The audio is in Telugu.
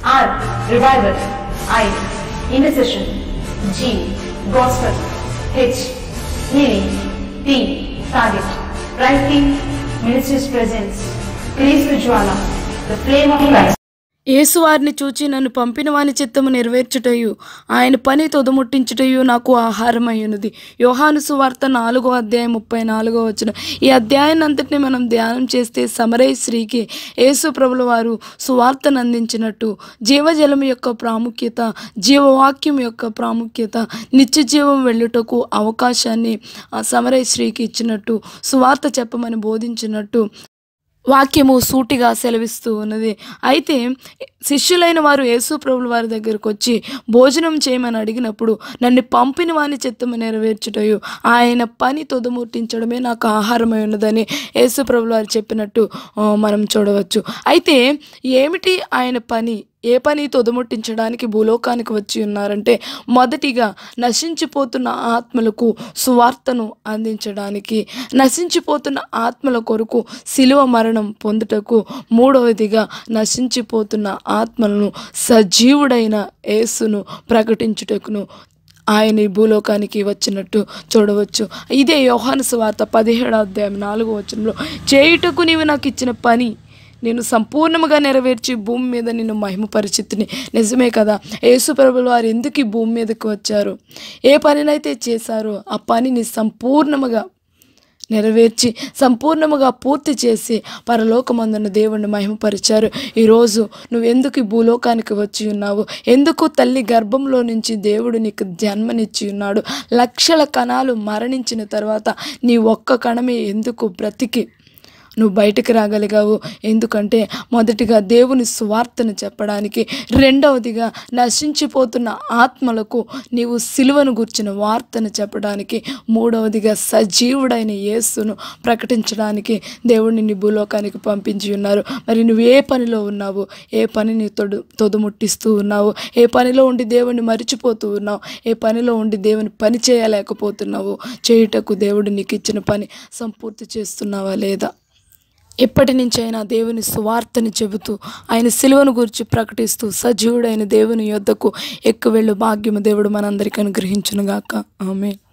R. Revival. I. Intercession. G. Gospel. H. Healing. T. Target. Writing. Ministry's presence. Kristu Jwala. The flame of Christ. యేసు వారిని చూచి నన్ను పంపిన వాని చిత్తము నెరవేర్చుటయు ఆయన పని తొదముట్టించుటయు నాకు ఆహారమయ్యున్నది యోహాను సువార్త నాలుగో అధ్యాయం ముప్పై నాలుగో వచ్చిన ఈ అధ్యాయాన్ని అంతటిని మనం ధ్యానం చేస్తే సమరయ స్త్రీకి యేసు ప్రభుల వారు సువార్తను అందించినట్టు జీవజలం యొక్క ప్రాముఖ్యత జీవవాక్యం యొక్క ప్రాముఖ్యత నిత్య జీవం వెళ్ళుటకు అవకాశాన్ని ఆ సమరయ స్త్రీకి ఇచ్చినట్టు సువార్త చెప్పమని బోధించినట్టు వాక్యము సూటిగా సెలవిస్తూ ఉన్నది అయితే శిష్యులైన వారు యేసు ప్రభుల వారి దగ్గరకు వచ్చి భోజనం చేయమని అడిగినప్పుడు నన్ను పంపిన వాని చిత్తము నెరవేర్చుటయు ఆయన పని తొదముట్టించడమే నాకు ఆహారమై ఉన్నదని యేసు ప్రభుల వారు చెప్పినట్టు ఆ, మనం చూడవచ్చు అయితే ఏమిటి ఆయన పని ఏ పని తొదముట్టించడానికి భూలోకానికి వచ్చి ఉన్నారంటే మొదటిగా నశించిపోతున్న ఆత్మలకు సువార్తను అందించడానికి నశించిపోతున్న ఆత్మల కొరకు శిలువ మరణం పొందుటకు మూడవదిగా నశించిపోతున్న ఆత్మలను సజీవుడైన యేసును ప్రకటించుటకును ఆయన ఈ భూలోకానికి వచ్చినట్టు చూడవచ్చు ఇదే యోహాను సువార్త పదిహేడో అధ్యాయం నాలుగో వచనంలో చేయుటకు నీవు నాకు ఇచ్చిన పని నేను సంపూర్ణముగా నెరవేర్చి భూమి మీద నిన్ను మహిమపరిచితిని నిజమే కదా యేసు ప్రభుల వారు ఎందుకు ఈ భూమి మీదకి వచ్చారు ఏ పనినైతే చేశారో ఆ పనిని సంపూర్ణముగా నెరవేర్చి సంపూర్ణముగా పూర్తి చేసి పరలోకమందున్న దేవుణ్ణి మహిమపరిచారు ఈరోజు నువ్వు ఎందుకు ఈ భూలోకానికి వచ్చి ఉన్నావు ఎందుకు తల్లి గర్భంలో నుంచి దేవుడు నీకు జన్మనిచ్చి ఉన్నాడు లక్షల కణాలు మరణించిన తర్వాత నీ ఒక్క కణమే ఎందుకు బ్రతికి నువ్వు బయటికి రాగలిగావు ఎందుకంటే మొదటిగా దేవుని సువార్తను చెప్పడానికి రెండవదిగా నశించిపోతున్న ఆత్మలకు నీవు సిలువను గుర్చిన వార్తను చెప్పడానికి మూడవదిగా సజీవుడైన యేసును ప్రకటించడానికి దేవుడిని నీ భూలోకానికి పంపించి ఉన్నారు మరి నువ్వు ఏ పనిలో ఉన్నావు ఏ పనిని తొడు తొదుముట్టిస్తూ ఉన్నావు ఏ పనిలో ఉండి దేవుణ్ణి మరిచిపోతూ ఉన్నావు ఏ పనిలో ఉండి దేవుని పని చేయలేకపోతున్నావు చేయుటకు దేవుడు నీకు ఇచ్చిన పని సంపూర్తి చేస్తున్నావా లేదా ఎప్పటి నుంచైనా దేవుని సువార్తని చెబుతూ ఆయన సిలువను గురించి ప్రకటిస్తూ సజీవుడైన దేవుని యొద్దకు ఎక్కువ వెళ్ళు భాగ్యము దేవుడు మనందరికీ అనుగ్రహించునుగాక ఆమె